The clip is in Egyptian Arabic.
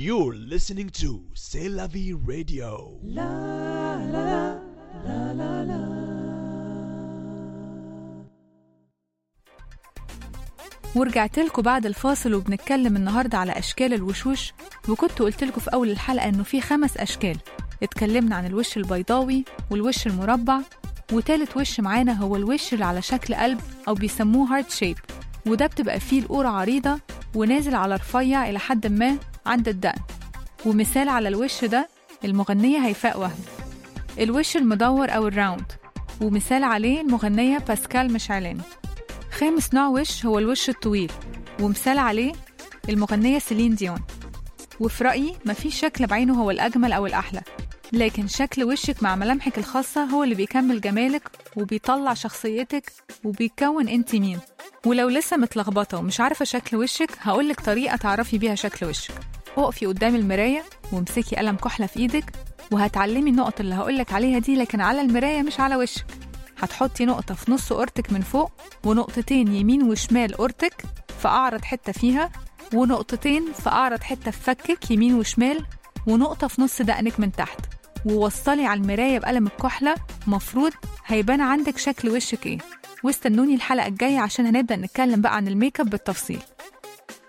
You're listening to C'est la vie radio. ورجعت لكم بعد الفاصل وبنتكلم النهارده على اشكال الوشوش وكنت قلت لكم في اول الحلقه انه في خمس اشكال اتكلمنا عن الوش البيضاوي والوش المربع وتالت وش معانا هو الوش اللي على شكل قلب او بيسموه هارت شيب وده بتبقى فيه القورة عريضة ونازل على رفيع إلى حد ما عند الدقن ومثال على الوش ده المغنية هيفاء وهبي الوش المدور أو الراوند ومثال عليه المغنية باسكال مشعلاني خامس نوع وش هو الوش الطويل ومثال عليه المغنية سيلين ديون وفي رأيي مفيش شكل بعينه هو الأجمل أو الأحلى لكن شكل وشك مع ملامحك الخاصة هو اللي بيكمل جمالك وبيطلع شخصيتك وبيكون انت مين ولو لسه متلخبطة ومش عارفة شكل وشك هقولك طريقة تعرفي بيها شكل وشك اقفي قدام المراية وامسكي قلم كحلة في ايدك وهتعلمي النقط اللي هقولك عليها دي لكن على المراية مش على وشك هتحطي نقطة في نص قورتك من فوق ونقطتين يمين وشمال قورتك في أعرض حتة فيها ونقطتين في أعرض حتة في فكك يمين وشمال ونقطة في نص دقنك من تحت ووصلي على المراية بقلم الكحلة مفروض هيبان عندك شكل وشك ايه واستنوني الحلقة الجاية عشان هنبدأ نتكلم بقى عن الميك اب بالتفصيل